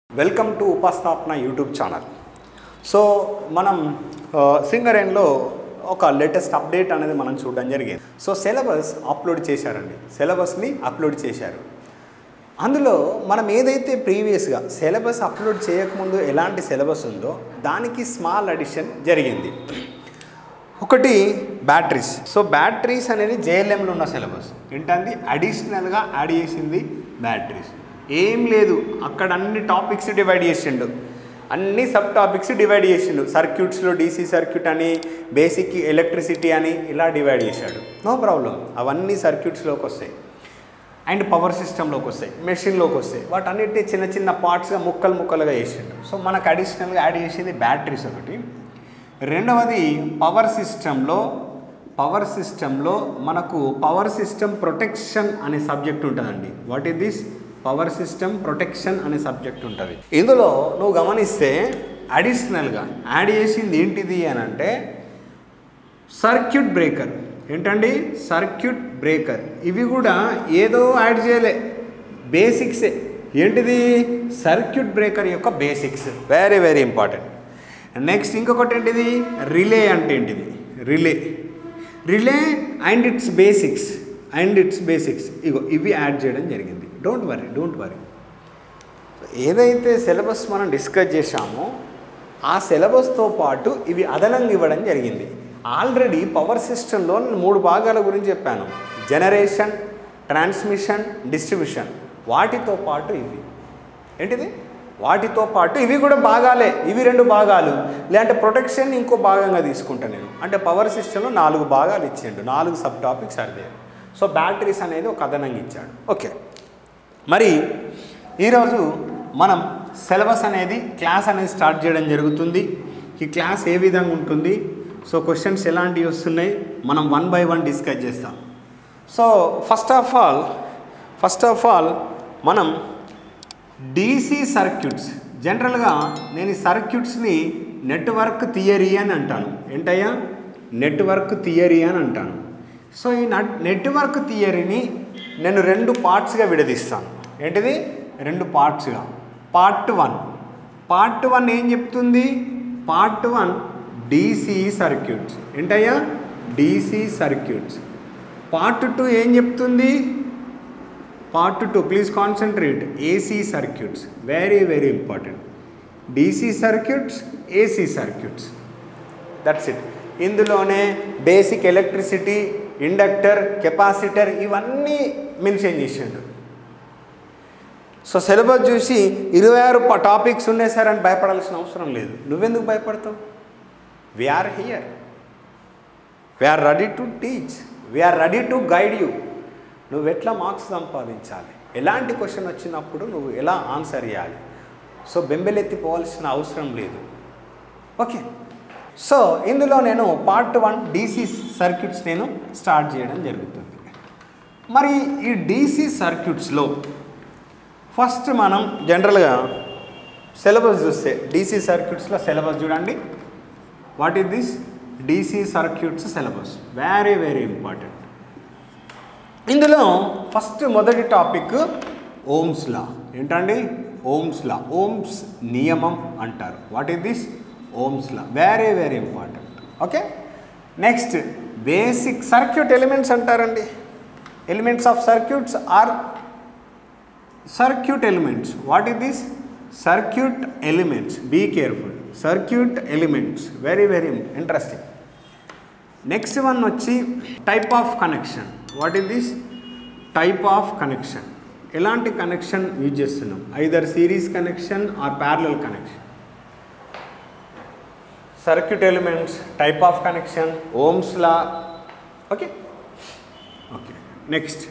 welcome to ఉపాస్థాపన YouTube channel so మనం సింగరేన్లో ఒక లేటెస్ట్ అప్డేట్ అనేది మనం చూడడం జరిగింది సో సిలబస్ అప్లోడ్ చేశారండి సిలబస్ని అప్లోడ్ చేశారు అందులో మనం ఏదైతే ప్రీవియస్గా సిలబస్ అప్లోడ్ చేయకముందు ఎలాంటి సిలబస్ ఉందో దానికి స్మాల్ అడిషన్ జరిగింది ఒకటి బ్యాటరీస్ సో బ్యాటరీస్ అనేది జేఎల్ఎంలో ఉన్న సిలబస్ ఏంటంది అడిషనల్గా యాడ్ చేసింది బ్యాటరీస్ ఏం లేదు అక్కడ అన్ని టాపిక్స్ డివైడ్ చేసిండు అన్ని సబ్ టాపిక్స్ డివైడ్ చేసిండు సర్క్యూట్స్లో డీసీ సర్క్యూట్ అని బేసిక్ ఎలక్ట్రిసిటీ అని ఇలా డివైడ్ చేశాడు నో ప్రాబ్లం అవన్నీ సర్క్యూట్స్లోకి వస్తాయి అండ్ పవర్ సిస్టంలోకి వస్తాయి మెషిన్లోకి వస్తాయి వాటన్నిటి చిన్న చిన్న పార్ట్స్గా ముక్కలు ముక్కలుగా చేసిండు సో మనకు అడిషనల్గా యాడ్ చేసింది బ్యాటరీస్ ఒకటి రెండవది పవర్ సిస్టంలో పవర్ సిస్టంలో మనకు పవర్ సిస్టమ్ ప్రొటెక్షన్ అనే సబ్జెక్ట్ ఉంటుందండి what is this power system protection అనే సబ్జెక్ట్ ఉంటుంది ఇందులో నువ్వు గమనిస్తే అడిషనల్గా యాడ్ చేసింది ఏంటిది అని అంటే సర్క్యూట్ బ్రేకర్ ఏంటండి సర్క్యూట్ బ్రేకర్ ఇవి కూడా ఏదో యాడ్ చేయలే బేసిక్సే ఏంటిది సర్క్యూట్ బ్రేకర్ యొక్క basics very very important next ఇంకొకటి ఏంటిది రిలే అంటే ఏంటిది relay relay and its basics and its basics ఇగో ఇవి యాడ్ చేయడం జరిగింది డోంట్ వరీ డోంట్ వరీ ఏదైతే సిలబస్ మనం డిస్కస్ చేశామో ఆ సిలబస్తో పాటు ఇవి అదనంగా ఇవ్వడం జరిగింది ఆల్రెడీ పవర్ సిస్టంలో నేను మూడు భాగాల గురించి చెప్పాను జనరేషన్ ట్రాన్స్మిషన్ డిస్ట్రిబ్యూషన్ వాటితో పాటు ఇవి ఏంటిది వాటితో పాటు ఇవి కూడా భాగాలే ఇవి రెండు భాగాలు లేదంటే ప్రొటెక్షన్ ఇంకో భాగంగా తీసుకుంటాను నేను అంటే పవర్ సిస్టంలో నాలుగు భాగాలు ఇచ్చిండు నాలుగు సబ్ టాపిక్స్ అడిదే సో బ్యాటరీస్ అనేది ఒక అదనంగా ఇచ్చాడు ఓకే మరి ఈరోజు మనం సిలబస్ అనేది క్లాస్ అనేది స్టార్ట్ చేయడం జరుగుతుంది ఈ క్లాస్ ఏ విధంగా ఉంటుంది సో క్వశ్చన్స్ ఎలాంటివి వస్తున్నాయి మనం వన్ బై వన్ డిస్కస్ చేస్తాం so first of all first of all మనం డీసీ సర్క్యూట్స్ జనరల్గా నేను ఈ సర్క్యూట్స్ని నెట్వర్క్ థియరీ అని అంటాను ఏంటయ్యా నెట్వర్క్ థియరీ అని అంటాను సో ఈ నెట్వర్క్ థియరీని నేను రెండు పార్ట్స్గా విడదీస్తాను ఏంటిది రెండు పార్ట్స్గా పార్ట్ వన్ పార్ట్ వన్ ఏం చెప్తుంది పార్ట్ వన్ డీసీ సర్క్యూట్స్ ఏంటయ్యా డీసీ సర్క్యూట్స్ పార్ట్ టూ ఏం చెప్తుంది part two please concentrate AC circuits very very important DC circuits AC circuits that's it ఇందులోనే బేసిక్ ఎలక్ట్రిసిటీ ఇండక్టర్ కెపాసిటర్ ఇవన్నీ mention చేసిండు so syllabus చూసి ఇరవై ఆరు టాపిక్స్ ఉన్నాయి సార్ అని భయపడాల్సిన అవసరం లేదు నువ్వెందుకు భయపడతావు we're here we're ready to teach we're ready to guide you నువ్వు ఎట్లా మార్క్స్ సంపాదించాలి ఎలాంటి క్వశ్చన్ వచ్చినప్పుడు నువ్వు ఎలా ఆన్సర్ ఇవ్వాలి సో బెంబెలెత్తిపోవాల్సిన అవసరం లేదు ఓకే సో ఇందులో నేను పార్ట్ వన్ డీసీ సర్క్యూట్స్ నేను స్టార్ట్ చేయడం జరుగుతుంది మరి ఈ డీసీ సర్క్యూట్స్లో ఫస్ట్ మనం జనరల్గా సిలబస్ చూస్తే డీసీ సర్క్యూట్స్లో సిలబస్ చూడండి what is this DC circuits syllabus very very important ఇందులో ఫస్ట్ మొదటి టాపిక్ ఓమ్స్ లా ఏంటండి ఓమ్స్ లా ఓమ్స్ నియమం అంటారు what is this Ohm's law very very important okay next basic circuit elements అంటారండి elements of circuits are circuit elements what is this circuit elements be careful circuit elements very very interesting next one వచ్చి type of connection what is this type of connection ఎలాంటి connection use చేస్తున్నాం either series connection or parallel connection circuit elements type of connection Ohm's law okay okay next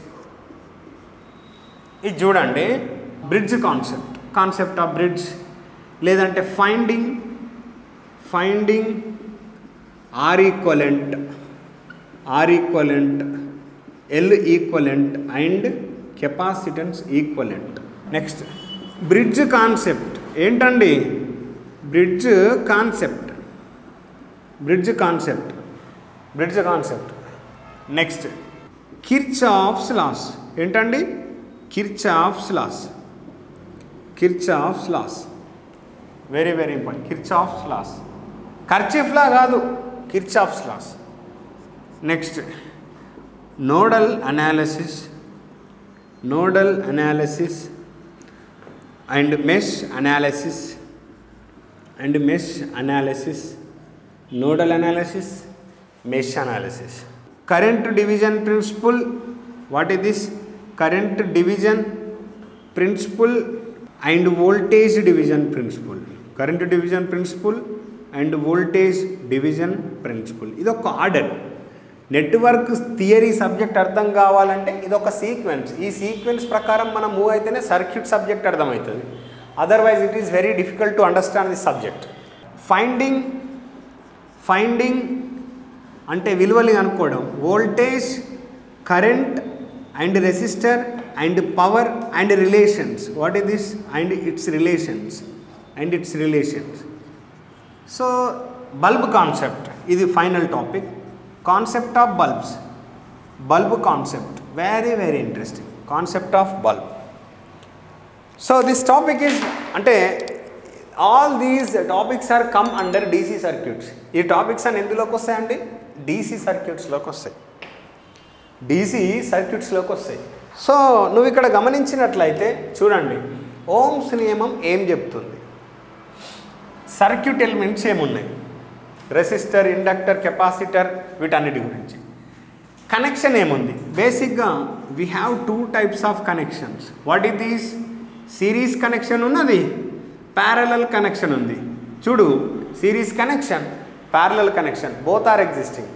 ఇది చూడండి bridge concept concept of bridge లేదంటే finding finding R equivalent R equivalent L equivalent and capacitance equivalent next bridge concept ఏంటండి bridge concept bridge concept bridge concept next Kirchhoff's laws ఏంటండి Kirchhoff's laws Kirchhoff's laws very very important Kirchhoff's laws ఖర్చిఫ్లా కాదు Kirchhoff's laws next nodal analysis nodal analysis and mesh analysis and mesh analysis nodal analysis mesh analysis current division principle what is this current division principle and voltage division principle current division principle and voltage division principle ఇది ఒక order network theory subject అర్థం కావాలంటే ఇది ఒక sequence ఈ sequence ప్రకారం మనం move అయితేనే సర్క్యూట్ సబ్జెక్ట్ అర్థమవుతుంది otherwise it is very difficult to understand this subject finding finding అంటే విలువలు అనుకోవడం voltage current and resistor and power and relations what is this and its relations and its relations so bulb concept ఇది final topic concept of bulbs bulb concept very very interesting concept of bulb so this topic is అంటే all these topics are come under DC circuits ఈ topics అని ఎందులోకి వస్తాయండి DC సర్క్యూట్స్లోకి వస్తాయి DC సర్క్యూట్స్లోకి వస్తాయి so నువ్వు ఇక్కడ గమనించినట్లయితే చూడండి ఓమ్స్ నియమం ఏం చెప్తుంది సర్క్యూట్ ఎలిమెంట్స్ ఏమున్నాయి రెసిస్టర్ ఇండక్టర్ కెపాసిటర్ వీటన్నిటి గురించి కనెక్షన్ ఏముంది బేసిక్గా we have two types of connections what ఈ దీస్ సిరీస్ కనెక్షన్ ఉన్నది ప్యారలల్ కనెక్షన్ ఉంది చూడు series connection parallel connection both are existing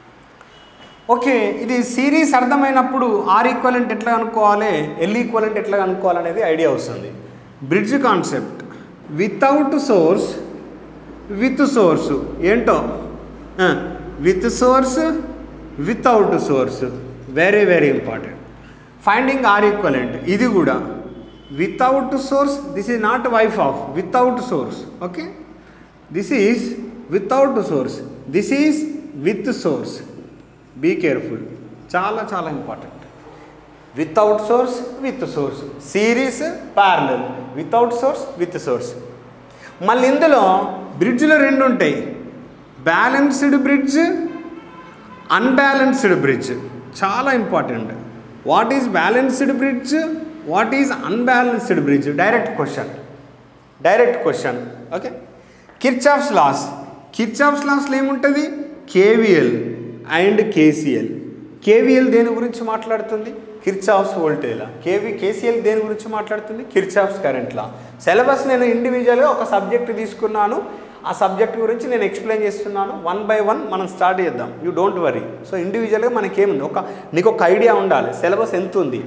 okay ఇది సిరీస్ అర్థమైనప్పుడు ఆర్ ఈక్వలెంట్ ఎట్లా అనుకోవాలి ఎల్ ఈక్వలెంట్ ఎట్లా అనుకోవాలనేది ఐడియా వస్తుంది bridge concept without source with source ఏంటో with source without source very very important finding R equivalent ఇది కూడా without source this is not wife of without source okay this is without source this is with source be careful చాలా చాలా important without source with source series parallel without source with source మళ్ళీ ఇందులో బ్రిడ్జ్లో రెండు ఉంటాయి balanced bridge unbalanced bridge చాలా important what is balanced bridge what is unbalanced bridge direct question direct question okay Kirchhoff's laws Kirchhoff's లాస్లో ఏముంటుంది KVL and KCl KVL దేని గురించి మాట్లాడుతుంది కిర్చాఫ్స్ వోల్టేజ్లా కేవీ కేసీఎల్ దేని గురించి మాట్లాడుతుంది కిర్చాఫ్స్ కరెంట్లా సిలబస్ నేను ఇండివిజువల్గా ఒక సబ్జెక్ట్ తీసుకున్నాను ఆ సబ్జెక్ట్ గురించి నేను ఎక్స్ప్లెయిన్ చేస్తున్నాను వన్ బై వన్ మనం స్టార్ట్ చేద్దాం యూ డోంట్ వరీ సో ఇండివిజువల్గా మనకేముంది ఒక నీకు ఒక ఐడియా ఉండాలి సిలబస్ ఎంత ఉంది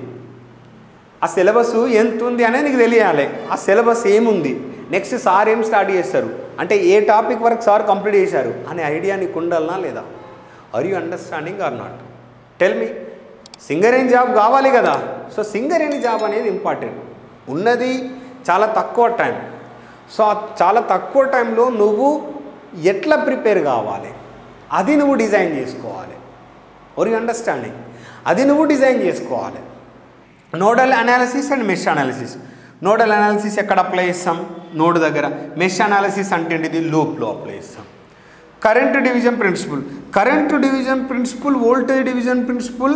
ఆ సిలబస్ ఎంత ఉంది అనేది నీకు తెలియాలి ఆ సిలబస్ ఏముంది నెక్స్ట్ సార్ ఏం స్టార్ట్ చేస్తారు అంటే ఏ టాపిక్ వరకు సార్ కంప్లీట్ చేశారు అనే ఐడియా నీకు ఉండాలనా లేదా are you understanding or not tell me Singareni job కావాలి కదా సో సింగరేణి జాబ్ అనేది ఇంపార్టెంట్ ఉన్నది చాలా తక్కువ టైం సో ఆ చాలా తక్కువ టైంలో నువ్వు ఎట్లా ప్రిపేర్ కావాలి అది నువ్వు డిజైన్ చేసుకోవాలి ఆర్ యూ అండర్స్టాండింగ్ అది నువ్వు డిజైన్ చేసుకోవాలి nodal analysis and mesh analysis nodal analysis ఎక్కడ అప్లై చేస్తాం నోడ్ దగ్గర మెష్ అనాలిసిస్ అంటే ఏంటిది లూప్లో అప్లై చేస్తాం current division principle current division principle voltage division principle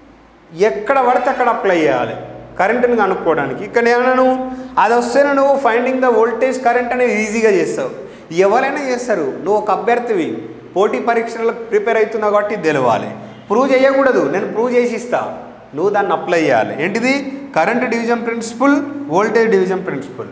ఎక్కడ పడితే అక్కడ అప్లై చేయాలి కరెంటుని కనుక్కోవడానికి ఇక్కడ ఏమైనా నువ్వు అది వస్తేనే నువ్వు ఫైండింగ్ ద వోల్టేజ్ కరెంట్ అనేది ఈజీగా చేస్తావు ఎవరైనా చేస్తారు నువ్వు ఒక అభ్యర్థివి పోటీ పరీక్షలకు ప్రిపేర్ అవుతున్నావు కాబట్టి తెలవాలి ప్రూవ్ చేయకూడదు నేను ప్రూవ్ చేసి ఇస్తా నువ్వు దాన్ని అప్లై చేయాలి ఏంటిది current division principle voltage division principle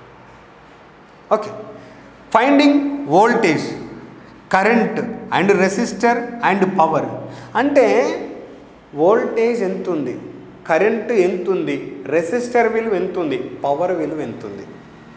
okay finding voltage current and resistor and power అంటే వోల్టేజ్ ఎంత ఉంది కరెంట్ ఎంత ఉంది రెసిస్టర్ విలువ ఎంత ఉంది పవర్ విలువ ఎంత ఉంది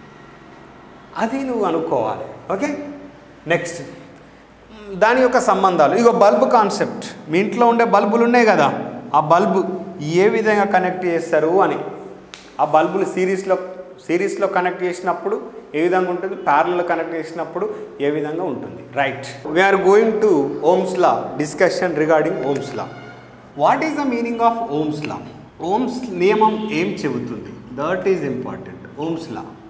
అది నువ్వు అనుకోవాలి ఓకే నెక్స్ట్ దాని యొక్క సంబంధాలు ఇగో బల్బ్ కాన్సెప్ట్ మీ ఇంట్లో ఉండే బల్బులు ఉన్నాయి కదా ఆ బల్బు ఏ విధంగా కనెక్ట్ చేస్తారు అని ఆ బల్బులు సిరీస్లో సిరీస్లో కనెక్ట్ చేసినప్పుడు ఏ విధంగా ఉంటుంది ప్యారల్లో కనెక్ట్ చేసినప్పుడు ఏ విధంగా ఉంటుంది right we're going to Ohm's law discussion regarding Ohm's law what is the meaning of Ohm's law Ohm's నియమం ఏం చెబుతుంది that is important Ohm's law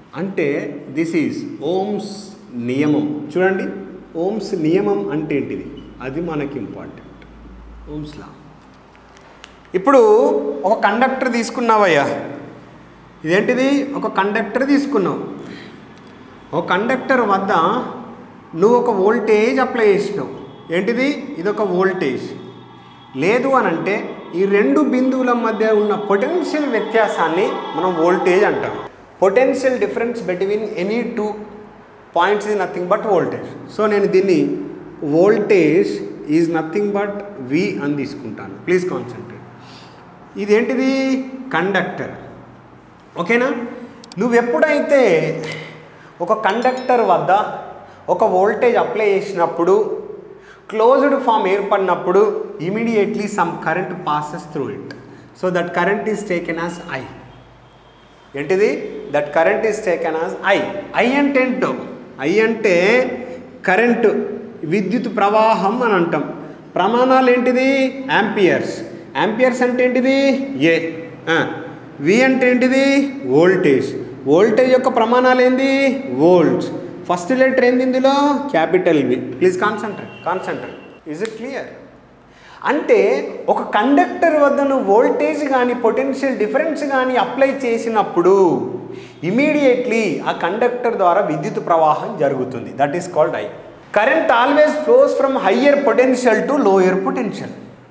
అంటే దిస్ ఈజ్ ఓమ్స్ నియమం చూడండి ఓమ్స్ నియమం అంటే ఏంటిది అది మనకి ఇంపార్టెంట్ ఓమ్స్ లా ఇప్పుడు ఒక కండక్టర్ తీసుకున్నావయ్యా ఇదేంటిది ఒక కండక్టర్ తీసుకున్నావు ఒక కండక్టర్ వద్ద నువ్వు ఒక వోల్టేజ్ అప్లై చేసినావు ఏంటిది ఇది ఒక వోల్టేజ్ లేదు అని అంటే ఈ రెండు బిందువుల మధ్య ఉన్న పొటెన్షియల్ వ్యత్యాసాన్ని మనం వోల్టేజ్ అంటాం potential difference between any two points is nothing but voltage so నేను దీన్ని voltage is nothing but V అని తీసుకుంటాను ప్లీజ్ కాన్సన్ట్రేట్ ఇదేంటిది కండక్టర్ ఓకేనా నువ్వు ఎప్పుడైతే ఒక కండక్టర్ వద్ద ఒక వోల్టేజ్ అప్లై చేసినప్పుడు క్లోజ్డ్ ఫామ్ ఏర్పడినప్పుడు immediately some current passes through it so that current is taken as I ఏంటిది that current is taken as I I అంటే ఏంటో ఐ అంటే కరెంటు విద్యుత్ ప్రవాహం అని అంటాం ప్రమాణాలు ఏంటిది యాంపియర్స్ యాంపియర్స్ అంటే ఏంటిది ఏ వి అంటే ఏంటిది వోల్టేజ్ వోల్టేజ్ యొక్క ప్రమాణాలు ఏంది వోల్ట్స్ ఫస్ట్ లెటర్ ఏంది ఇందులో capital V please concentrate concentrate is it clear అంటే ఒక కండక్టర్ వద్ద నువ్వు వోల్టేజ్ కానీ పొటెన్షియల్ డిఫరెన్స్ కానీ అప్లై చేసినప్పుడు ఇమీడియట్లీ ఆ కండక్టర్ ద్వారా విద్యుత్ ప్రవాహం జరుగుతుంది that is called I current always flows from higher potential to lower potential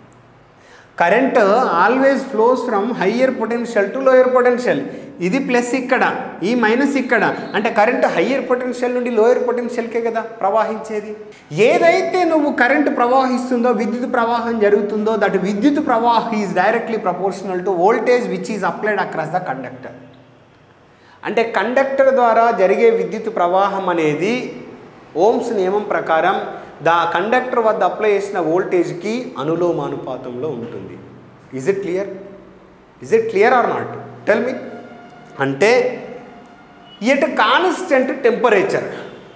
current always flows from higher potential to lower potential ఇది ప్లస్ ఇక్కడ ఈ మైనస్ ఇక్కడ అంటే కరెంట్ హయ్యర్ పొటెన్షియల్ నుండి లోయర్ పొటెన్షియల్కే కదా ప్రవాహించేది ఏదైతే నువ్వు కరెంట్ ప్రవాహిస్తుందో విద్యుత్ ప్రవాహం జరుగుతుందో దట్ విద్యుత్ ప్రవాహ is directly proportional to voltage which is applied across the conductor అంటే కండక్టర్ ద్వారా జరిగే విద్యుత్ ప్రవాహం అనేది ఓమ్స్ నియమం ప్రకారం దా కండక్టర్ వద్ద అప్లై చేసిన వోల్టేజ్కి అనులోమానుపాతంలో ఉంటుంది is it clear is it clear or not tell me అంటే ఎట్ కాన్స్టెంట్ టెంపరేచర్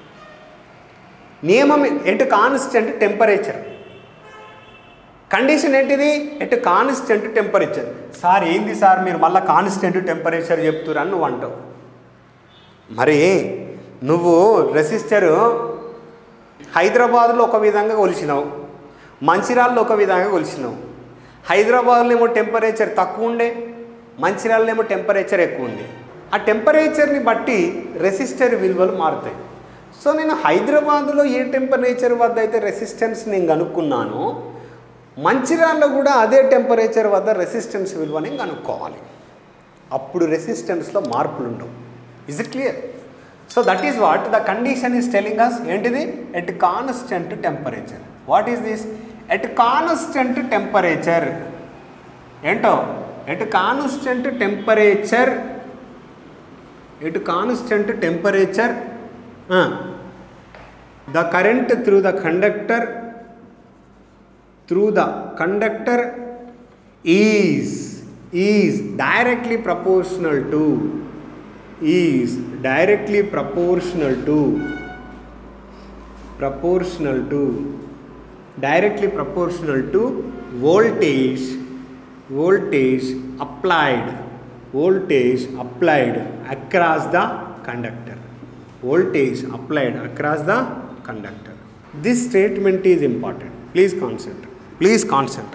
నియమం ఎట్ కాన్స్టెంట్ టెంపరేచర్ కండిషన్ ఏంటిది ఎట్ కాన్స్టెంట్ టెంపరేచర్ సార్ ఏంది సార్ మీరు మళ్ళీ కాన్స్టెంట్ టెంపరేచర్ చెప్తురని నువ్వు అంటావు మరి నువ్వు రెసిస్టరు హైదరాబాద్లో ఒక విధంగా కొలిచినావు మంచిర్యాలలో ఒక విధంగా కొలిచినావు హైదరాబాద్లో ఏమో టెంపరేచర్ తక్కువ ఉండే మంచిర్యాలలో ఏమో టెంపరేచర్ ఎక్కువ ఉంది ఆ టెంపరేచర్ని బట్టి రెసిస్టర్ విలువలు మారుతాయి సో నేను హైదరాబాద్లో ఏ టెంపరేచర్ వద్ద అయితే రెసిస్టెన్స్ నేను కనుక్కున్నానో మంచిర్యాలలో కూడా అదే టెంపరేచర్ వద్ద రెసిస్టెన్స్ విలువని కనుక్కోవాలి అప్పుడు రెసిస్టెన్స్లో మార్పులు ఉండవు is it clear so that is what the condition is telling us ఏంటిది at constant temperature what is this at constant temperature ఏంటో at constant temperature at constant temperature the current through the conductor through the conductor is is directly proportional to is directly proportional to proportional to directly proportional to voltage voltage applied voltage applied across the conductor voltage applied across the conductor this statement is important please concentrate please concentrate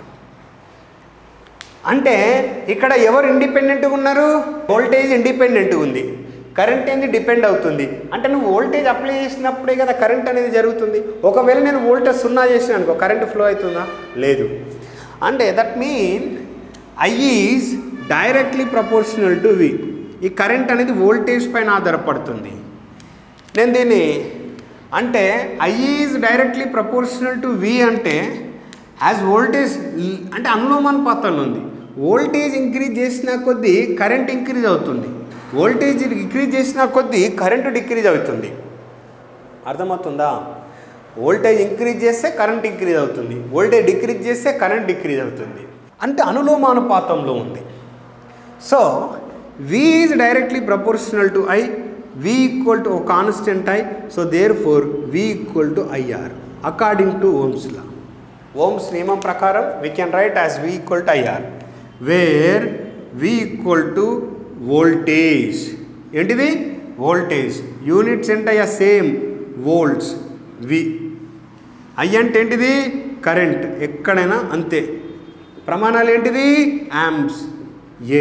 అంటే ఇక్కడ ఎవరు ఇండిపెండెంట్గా ఉన్నారు voltage ఇండిపెండెంట్గా ఉంది current ఏంది depend అవుతుంది అంటే నువ్వు వోల్టేజ్ అప్లై చేసినప్పుడే కదా కరెంట్ అనేది జరుగుతుంది ఒకవేళ నేను వోల్టేజ్ సున్నా చేసిన అనుకో కరెంట్ ఫ్లో అవుతుందా లేదు అంటే that mean I is directly proportional to V ఈ కరెంట్ అనేది వోల్టేజ్ పైన ఆధారపడుతుంది నేను దీన్ని అంటే I is directly proportional to V అంటే యాజ్ వోల్టేజ్ అంటే అనులోమానుపాతంలో ఉంది వోల్టేజ్ ఇంక్రీజ్ చేసిన కొద్దీ కరెంట్ ఇంక్రీజ్ అవుతుంది వోల్టేజ్ ఇంక్రీజ్ చేసిన కొద్దీ కరెంటు డిక్రీజ్ అవుతుంది అర్థమవుతుందా వోల్టేజ్ ఇంక్రీజ్ చేస్తే కరెంట్ ఇంక్రీజ్ అవుతుంది వోల్టేజ్ డిక్రీజ్ చేస్తే కరెంట్ డిక్రీజ్ అవుతుంది అంటే అనులోమానుపాతంలో ఉంది so V is directly proportional to I V equal to constant I so therefore V equal to IR according to Ohm's law Ohm's నియమం ప్రకారం we can write as V equal to IR where V equal to voltage ఏంటిది voltage units ఏంటయ్యా same volts V I అంటే ఏంటిది current ఎక్కడైనా అంతే ప్రమాణాలు ఏంటిది యామ్స్ ఏ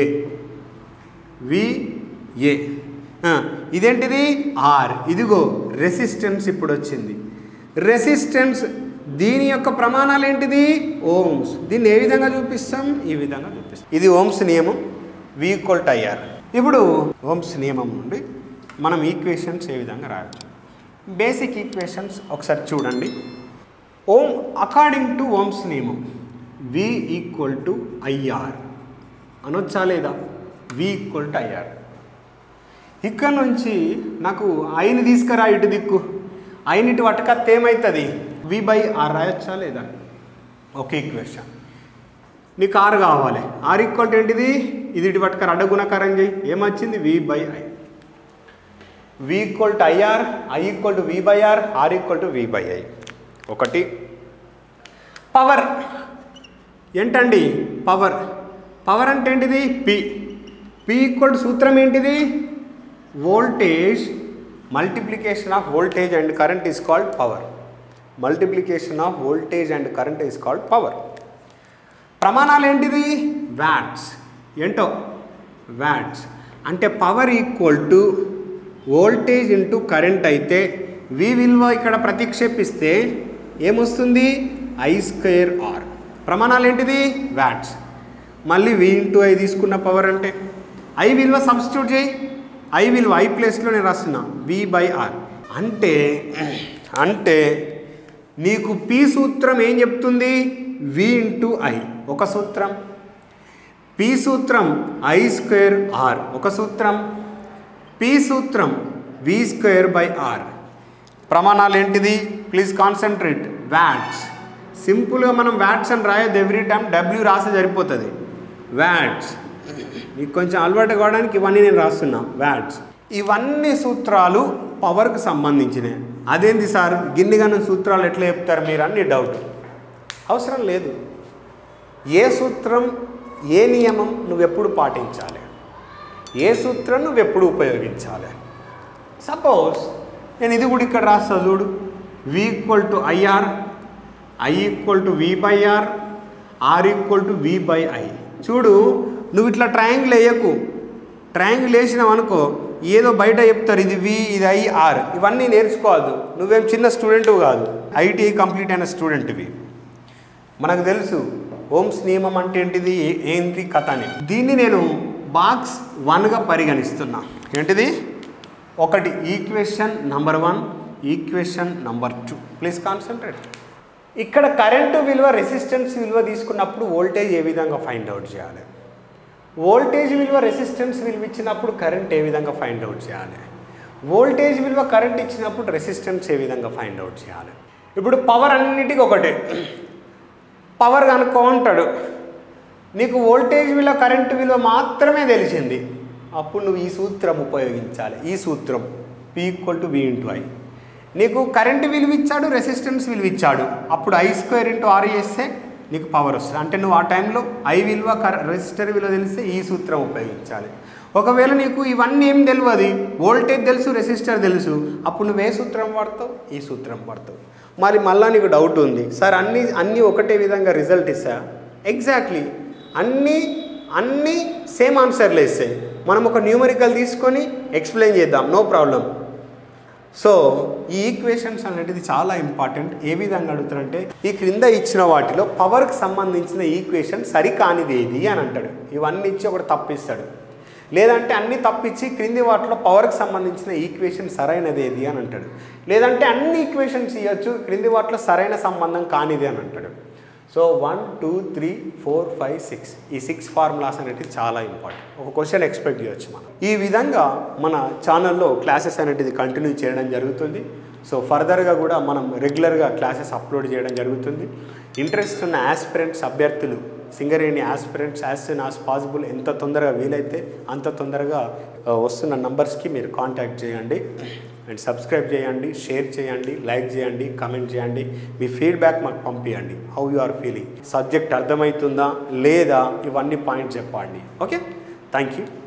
వి ఏ ఆ, ఇదేంటిది ఆర్ ఇదిగో రెసిస్టెన్స్ ఇప్పుడు వచ్చింది రెసిస్టెన్స్ దీని యొక్క ప్రమాణాలు ఏంటిది ఓమ్స్ దీన్ని ఏ విధంగా చూపిస్తాం ఈ విధంగా చూపిస్తాం ఇది ఓమ్స్ నియమం వి ఈక్వల్ టు ఐఆర్ ఇప్పుడు ఓమ్స్ నియమం నుండి మనం ఈక్వేషన్స్ ఏ విధంగా రాయొచ్చు బేసిక్ ఈక్వేషన్స్ ఒకసారి చూడండి ఓం అకార్డింగ్ టు ఓమ్స్ నియమం వి ఈక్వల్ టు ఐఆర్ అనొచ్చా లేదా వి ఈక్వల్ టు ఐఆర్ ఇక్కడ నుంచి నాకు ఐని తీసుకురా ఇటు దిక్కు ఐని ఇటు పట్టుకత్తే ఏమవుతుంది వి బై ఆర్ రాయొచ్చా లేదా ఓకే ఈక్వేషన్ నీకు ఆర్ కావాలి ఆర్ ఈక్వల్ టు ఏంటిది ఇది ఇటు పట్టుకర అడ్డగుణకారం చేయి ఏమొచ్చింది V by I V equal to IR I equal to V by R R equal to V by I ఒకటి పవర్ ఏంటండి పవర్ పవర్ అంటే ఏంటిది పి పి ఈక్వల్ టు సూత్రం ఏంటిది voltage multiplication of voltage and current is called power multiplication of voltage and current is called power ప్రమాణాలు ఏంటిది watts ఏంటో watts అంటే power equal to voltage into current అయితే V విలువ ఇక్కడ ప్రతిక్షేపిస్తే ఏమొస్తుంది ఐ స్క్వేర్ ఆర్ ప్రమాణాలు ఏంటిది వ్యాట్స్ మళ్ళీ వి ఇంటూ ఐ తీసుకున్న పవర్ అంటే ఐ విలువ సబ్స్టిట్యూట్ చేయి ఐ విలువ ఐ ప్లేస్లో నేను రాస్తున్నా వి బై ఆర్ అంటే అంటే నీకు పి సూత్రం ఏం చెప్తుంది వి ఇంటూ ఐ ఒక సూత్రం పి సూత్రం ఐ స్క్వేర్ ఆర్ ఒక సూత్రం పి సూత్రం వి స్క్వేర్ బై ఆర్ ప్రమాణాలు ఏంటిది ప్లీజ్ కాన్సన్ట్రేట్ వ్యాట్స్ సింపుల్గా మనం వ్యాట్స్ అని రాయొద్దు ఎవ్రీ టైం డబ్ల్యూ రాసి సరిపోతుంది వ్యాట్స్ మీకు కొంచెం అలవాటు కావడానికి ఇవన్నీ నేను రాస్తున్నా వ్యాట్స్ ఇవన్నీ సూత్రాలు పవర్కి సంబంధించినవి అదేంటి సార్ గిన్నెగానే సూత్రాలు ఎట్లా చెప్తారు మీరు అన్ని డౌట్ అవసరం లేదు ఏ సూత్రం ఏ నియమం నువ్వెప్పుడు పాటించాలి ఏ సూత్రం నువ్వెప్పుడు ఉపయోగించాలి సపోజ్ నేను ఇది కూడా ఇక్కడ రాస్తా చూడు V equal to IR I equal to V by R R equal to V by I చూడు నువ్వు ఇట్లా ట్రయాంగిల్ వేయకు ట్రయాంగిల్ వేసినావు అనుకో ఏదో బయట చెప్తారు ఇది వి ఇది ఐ ఆర్ ఇవన్నీ నేర్చుకోవద్దు నువ్వేం చిన్న స్టూడెంట్ కాదు ఐటీఐ కంప్లీట్ అయిన స్టూడెంట్వి మనకు తెలుసు ఓమ్స్ నియమం అంటే ఏంటిది ఏ- ఏంటి కథ అని దీన్ని నేను బాక్స్ వన్గా పరిగణిస్తున్నా ఏంటిది ఒకటి equation number one equation number two please concentrate ఇక్కడ కరెంటు విలువ రెసిస్టెన్స్ విలువ తీసుకున్నప్పుడు వోల్టేజ్ ఏ విధంగా ఫైండ్ అవుట్ చేయాలి వోల్టేజ్ విలువ రెసిస్టెన్స్ విలువ ఇచ్చినప్పుడు కరెంట్ ఏ విధంగా ఫైండ్ అవుట్ చేయాలి వోల్టేజ్ విలువ కరెంట్ ఇచ్చినప్పుడు రెసిస్టెన్స్ ఏ విధంగా ఫైండ్ అవుట్ చేయాలి ఇప్పుడు పవర్ అన్నిటికీ ఒకటే పవర్ కనుక్కో అంటాడు నీకు వోల్టేజ్ విలువ కరెంటు విలువ మాత్రమే తెలిసింది అప్పుడు నువ్వు ఈ సూత్రం ఉపయోగించాలి ఈ సూత్రం P equal to V into I నీకు కరెంటు విలువ ఇచ్చాడు రెసిస్టెన్స్ విలువ ఇచ్చాడు అప్పుడు ఐ స్క్వేర్ ఇంటూ ఆర్ చేస్తే నీకు పవర్ వస్తుంది అంటే నువ్వు ఆ టైంలో ఐ విలువ కర రెసిస్టర్ విలువ తెలిస్తే ఈ సూత్రం ఉపయోగించాలి ఒకవేళ నీకు ఇవన్నీ ఏం తెలియదు వోల్టేజ్ తెలుసు రెసిస్టర్ తెలుసు అప్పుడు నువ్వు ఏ సూత్రం వాడతావు ఈ సూత్రం వాడతావు మరి మళ్ళీ నీకు డౌట్ ఉంది సార్ అన్నీ అన్నీ ఒకటే విధంగా రిజల్ట్ ఇస్తా ఎగ్జాక్ట్లీ అన్నీ అన్నీ సేమ్ ఆన్సర్లు ఇస్తాయి మనం ఒక న్యూమరికల్ తీసుకొని ఎక్స్ప్లెయిన్ చేద్దాం నో ప్రాబ్లం సో ఈ ఈక్వేషన్స్ అనేటిది చాలా ఇంపార్టెంట్ ఏ విధంగా అడుగుతారంటే ఈ క్రింద ఇచ్చిన వాటిలో పవర్కి సంబంధించిన ఈక్వేషన్ సరికానిది ఏది అని అంటాడు ఇవన్నీ ఇచ్చి ఒకటి తప్పిస్తాడు లేదంటే అన్ని తప్పించి క్రింది వాటిలో పవర్కి సంబంధించిన ఈక్వేషన్ సరైనది ఏది అని అంటాడు లేదంటే అన్ని ఈక్వేషన్స్ ఇవ్వచ్చు క్రింది వాటిలో సరైన సంబంధం కానిది అని అంటాడు so one two three four five six ఈ సిక్స్ ఫార్ములాస్ అనేటివి చాలా ఇంపార్టెంట్ ఒక క్వశ్చన్ ఎక్స్పెక్ట్ చేయొచ్చు మనం ఈ విధంగా మన ఛానల్లో క్లాసెస్ అనేటిది కంటిన్యూ చేయడం జరుగుతుంది సో ఫర్దర్గా కూడా మనం రెగ్యులర్గా క్లాసెస్ అప్లోడ్ చేయడం జరుగుతుంది ఇంట్రెస్ట్ ఉన్న ఆస్పిరెంట్స్ అభ్యర్థులు Singareni aspirants as soon as possible ఎంత తొందరగా వీలైతే అంత తొందరగా ఆ, వస్తున్న నంబర్స్కి మీరు కాంటాక్ట్ చేయండి అండ్ సబ్స్క్రైబ్ చేయండి షేర్ చేయండి లైక్ చేయండి కమెంట్ చేయండి మీ ఫీడ్బ్యాక్ మాకు పంపించండి how you are feeling subject అర్థమవుతుందా లేదా ఇవన్నీ పాయింట్స్ చెప్పండి ఓకే థ్యాంక్ యూ